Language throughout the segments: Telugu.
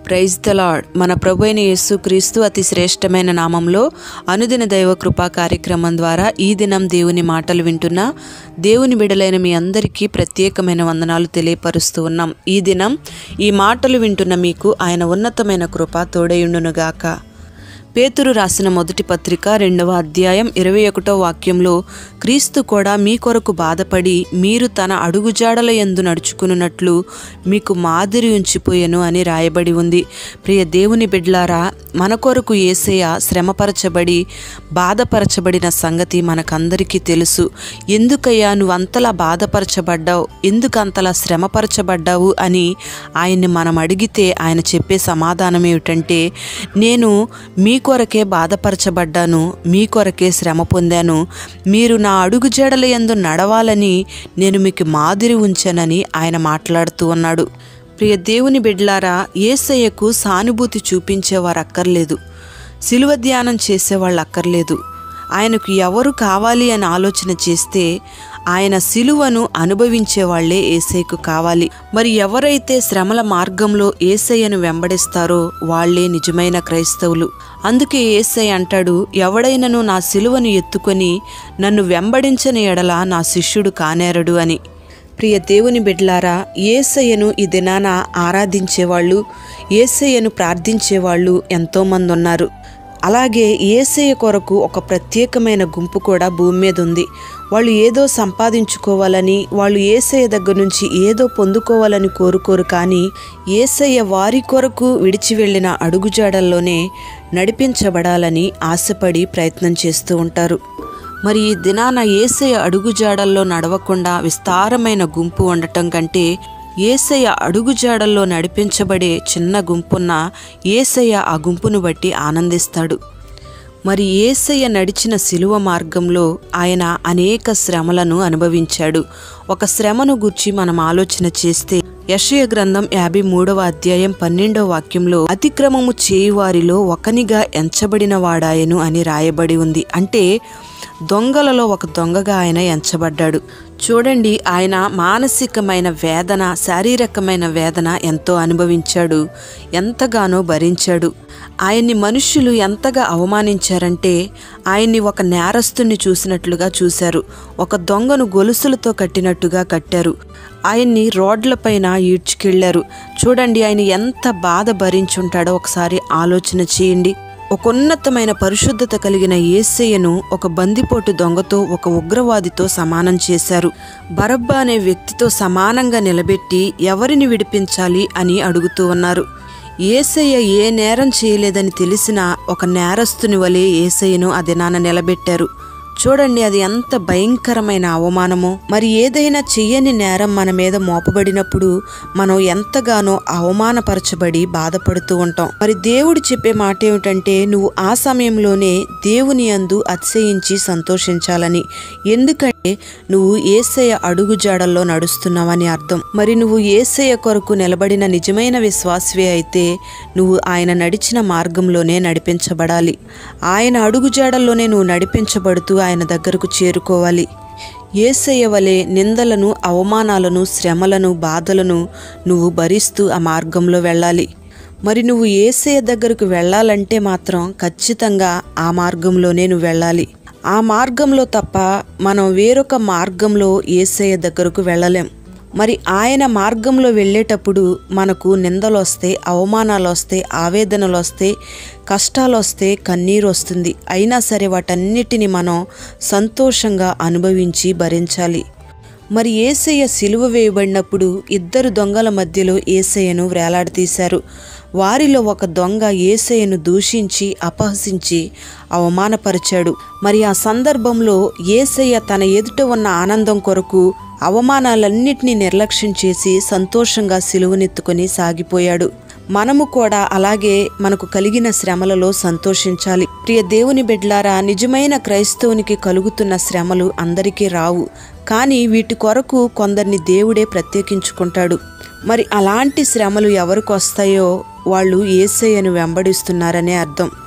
ప్రైజ్ ద లాడ్ మన ప్రభు అయిన యేసు క్రీస్తు అతి శ్రేష్టమైన నామంలో అనుదిన దైవ కృపా కార్యక్రమం ద్వారా ఈ దినం దేవుని మాటలు వింటున్న దేవుని బిడలైన మీ అందరికీ ప్రత్యేకమైన వందనాలు తెలియపరుస్తూ ఉన్నాం ఈ దినం ఈ మాటలు వింటున్న మీకు ఆయన ఉన్నతమైన కృప తోడయుండునుగాక పేతురు రాసిన మొదటి పత్రిక రెండవ అధ్యాయం ఇరవై ఒకటో వాక్యంలో క్రీస్తు కూడా మీ కొరకు బాధపడి మీరు తన అడుగుజాడల యందు నడుచుకున్నట్లు మీకు మాదిరి ఉంచిపోయెను అని రాయబడి ఉంది ప్రియ దేవుని బిడ్లారా మన కొరకు ఏసయ్య శ్రమపరచబడి బాధపరచబడిన సంగతి మనకందరికీ తెలుసు ఎందుకయ్యా నువ్వు అంతలా బాధపరచబడ్డావు ఎందుకు అంతలా శ్రమపరచబడ్డావు అని ఆయన్ని మనం అడిగితే ఆయన చెప్పే సమాధానం ఏమిటంటే నేను మీ కొరకే బాధపరచబడ్డాను మీ కొరకే శ్రమ పొందాను మీరు నా అడుగు జడల యందు నడవాలని నేను మీకు మాదిరి ఉంచానని ఆయన మాట్లాడుతూ ఉన్నాడు ప్రియ దేవుని బిడ్లారా ఏసయ్యకు సానుభూతి చూపించేవారు అక్కర్లేదు సిలువ ధ్యానం చేసేవాళ్ళు అక్కర్లేదు ఆయనకు ఎవరు కావాలి అని ఆలోచన చేస్తే ఆయన సిలువను అనుభవించే వాళ్లే ఏసైకు కావాలి మరి ఎవరైతే శ్రమల మార్గంలో ఏసయ్యను వెంబడిస్తారో వాళ్లే నిజమైన క్రైస్తవులు అందుకే ఏసై అంటాడు ఎవడైనను నా సిలువను ఎత్తుకొని నన్ను వెంబడించని ఎడల నా శిష్యుడు కానేరడు అని ప్రియ దేవుని బిడ్లారా ఏసయ్యను ఈ దినాన ఆరాధించేవాళ్ళు ఏసయ్యను ప్రార్థించేవాళ్ళు ఎంతోమంది ఉన్నారు అలాగే ఏసయ్య కొరకు ఒక ప్రత్యేకమైన గుంపు కూడా భూమి మీద ఉంది వాళ్ళు ఏదో సంపాదించుకోవాలని వాళ్ళు ఏసయ్య దగ్గర నుంచి ఏదో పొందుకోవాలని కోరుకోరు కానీ ఏసయ్య వారి కొరకు విడిచి వెళ్ళిన అడుగుజాడల్లోనే నడిపించబడాలని ఆశపడి ప్రయత్నం చేస్తూ ఉంటారు మరి ఈ దినాన ఏసయ్య అడుగుజాడల్లో నడవకుండా విస్తారమైన గుంపు ఉండటం కంటే ఏసయ్య అడుగుజాడల్లో నడిపించబడే చిన్న గుంపున్న ఏసయ్య ఆ గుంపును బట్టి ఆనందిస్తాడు మరి ఏసయ్య నడిచిన శిలువ మార్గంలో ఆయన అనేక శ్రమలను అనుభవించాడు ఒక శ్రమను గుర్చి మనం ఆలోచన చేస్తే యషయ గ్రంథం యాభై మూడవ అధ్యాయం పన్నెండవ వాక్యంలో అతిక్రమము చేయువారిలో ఒకనిగా ఎంచబడిన వాడాయను అని రాయబడి ఉంది అంటే దొంగలలో ఒక దొంగగా ఆయన ఎంచబడ్డాడు చూడండి ఆయన మానసికమైన వేదన శారీరకమైన వేదన ఎంతో అనుభవించాడు ఎంతగానో భరించాడు ఆయన్ని మనుష్యులు ఎంతగా అవమానించారంటే ఆయన్ని ఒక నేరస్తుని చూసినట్లుగా చూశారు ఒక దొంగను గొలుసులతో కట్టినట్టుగా కట్టారు ఆయన్ని రోడ్లపైన ఈడ్చుకెళ్లారు చూడండి ఆయన ఎంత బాధ భరించుంటాడో ఒకసారి ఆలోచన చేయండి ఒక ఉన్నతమైన పరిశుద్ధత కలిగిన ఏసయ్యను ఒక బందిపోటు దొంగతో ఒక ఉగ్రవాదితో సమానం చేశారు బరబ్బా అనే వ్యక్తితో సమానంగా నిలబెట్టి ఎవరిని విడిపించాలి అని అడుగుతూ ఉన్నారు ఏసయ్య ఏ నేరం చేయలేదని తెలిసిన ఒక నేరస్తుని వలె ఏసయ్యను ఆ దినాన నిలబెట్టారు చూడండి అది ఎంత భయంకరమైన అవమానమో మరి ఏదైనా చెయ్యని నేరం మన మీద మోపబడినప్పుడు మనం ఎంతగానో అవమానపరచబడి బాధపడుతూ ఉంటాం మరి దేవుడు చెప్పే మాట ఏమిటంటే నువ్వు ఆ సమయంలోనే దేవుని అందు అతిశయించి సంతోషించాలని ఎందుకంటే నువ్వు ఏసయ్య అడుగు జాడల్లో నడుస్తున్నావని అర్థం మరి నువ్వు ఏసయ్య కొరకు నిలబడిన నిజమైన విశ్వాసవే అయితే నువ్వు ఆయన నడిచిన మార్గంలోనే నడిపించబడాలి ఆయన అడుగు జాడల్లోనే నువ్వు నడిపించబడుతూ ఆయన దగ్గరకు చేరుకోవాలి ఏసయ్య వలె నిందలను అవమానాలను శ్రమలను బాధలను నువ్వు భరిస్తూ ఆ మార్గంలో వెళ్ళాలి మరి నువ్వు ఏసయ్య దగ్గరకు వెళ్ళాలంటే మాత్రం ఖచ్చితంగా ఆ మార్గంలోనే నువ్వు వెళ్ళాలి ఆ మార్గంలో తప్ప మనం వేరొక మార్గంలో ఏసయ్య దగ్గరకు వెళ్ళలేం మరి ఆయన మార్గంలో వెళ్ళేటప్పుడు మనకు నిందలు వస్తాయి అవమానాలు వస్తాయి ఆవేదనలు వస్తాయి కష్టాలు వస్తే కన్నీరు వస్తుంది అయినా సరే వాటన్నిటిని మనం సంతోషంగా అనుభవించి భరించాలి మరి ఏసయ్య సిలువ వేయబడినప్పుడు ఇద్దరు దొంగల మధ్యలో ఏసయ్యను వేలాడదీశారు వారిలో ఒక దొంగ ఏసయ్యను దూషించి అపహసించి అవమానపరిచాడు మరి ఆ సందర్భంలో ఏసయ్య తన ఎదుట ఉన్న ఆనందం కొరకు అవమానాలన్నిటినీ నిర్లక్ష్యం చేసి సంతోషంగా సిలువనెత్తుకొని సాగిపోయాడు మనము కూడా అలాగే మనకు కలిగిన శ్రమలలో సంతోషించాలి ప్రియ దేవుని బిడ్లారా నిజమైన క్రైస్తవునికి కలుగుతున్న శ్రమలు అందరికీ రావు కానీ వీటి కొరకు కొందరిని దేవుడే ప్రత్యేకించుకుంటాడు మరి అలాంటి శ్రమలు ఎవరికి వస్తాయో వాళ్ళు ఏసయ్యను వెంబడిస్తున్నారనే అర్థం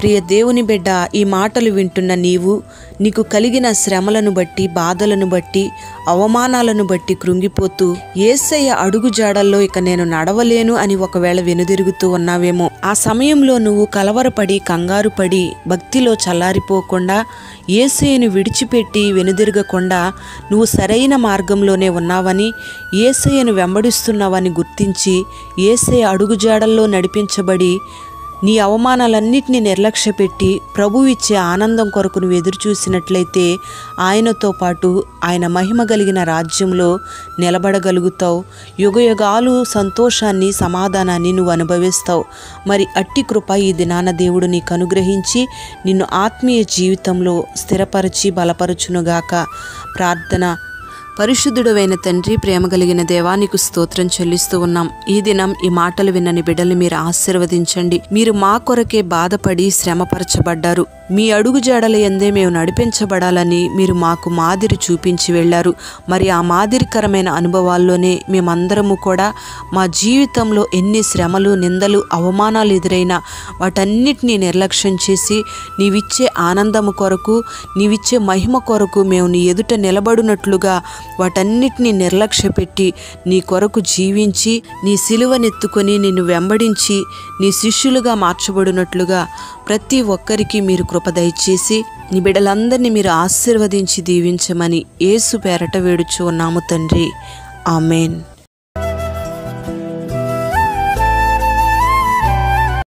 ప్రియ దేవుని బిడ్డ ఈ మాటలు వింటున్న నీవు నీకు కలిగిన శ్రమలను బట్టి బాధలను బట్టి అవమానాలను బట్టి కృంగిపోతూ ఏసయ్య అడుగు జాడల్లో ఇక నేను నడవలేను అని ఒకవేళ వెనుదిరుగుతూ ఉన్నావేమో ఆ సమయంలో నువ్వు కలవరపడి కంగారు పడి భక్తిలో చల్లారిపోకుండా ఏసయ్యను విడిచిపెట్టి వెనుదిరగకుండా నువ్వు సరైన మార్గంలోనే ఉన్నావని ఏసయ్యను వెంబడిస్తున్నావని గుర్తించి ఏసయ్య అడుగుజాడల్లో నడిపించబడి నీ అవమానాలన్నిటినీ నిర్లక్ష్యపెట్టి ప్రభు ఇచ్చే ఆనందం కొరకు నువ్వు ఎదురు చూసినట్లయితే ఆయనతో పాటు ఆయన మహిమ కలిగిన రాజ్యంలో నిలబడగలుగుతావు యుగయుగాలు సంతోషాన్ని సమాధానాన్ని నువ్వు అనుభవిస్తావు మరి అట్టి కృప ఈ దినాన దేవుడు నీకు అనుగ్రహించి నిన్ను ఆత్మీయ జీవితంలో స్థిరపరిచి బలపరచునుగాక ప్రార్థన పరిశుద్ధుడైన తండ్రి ప్రేమ కలిగిన దేవా నీకు స్తోత్రం చెల్లిస్తూ ఉన్నాం ఈ దినం ఈ మాటలు విన్నని బిడ్డల్ని మీరు ఆశీర్వదించండి మీరు మా కొరకే బాధపడి శ్రమపరచబడ్డారు మీ అడుగు జాడల ఎందే మేము నడిపించబడాలని మీరు మాకు మాదిరి చూపించి వెళ్ళారు మరి ఆ మాదిరికరమైన అనుభవాల్లోనే మేమందరము కూడా మా జీవితంలో ఎన్ని శ్రమలు నిందలు అవమానాలు ఎదురైనా వాటన్నిటినీ నిర్లక్ష్యం చేసి నీవిచ్చే ఆనందము కొరకు నీవిచ్చే మహిమ కొరకు మేము నీ ఎదుట నిలబడినట్లుగా వాటన్నిటినీ నిర్లక్ష్యపెట్టి నీ కొరకు జీవించి నీ సిలువనెత్తుకొని నిన్ను వెంబడించి నీ శిష్యులుగా మార్చబడినట్లుగా ప్రతి ఒక్కరికి మీరు కృప దయచేసి నీ బిడ్డలందరినీ మీరు ఆశీర్వదించి దీవించమని ఏసు పేరట వేడుచు ఉన్నాము తండ్రి ఆమెన్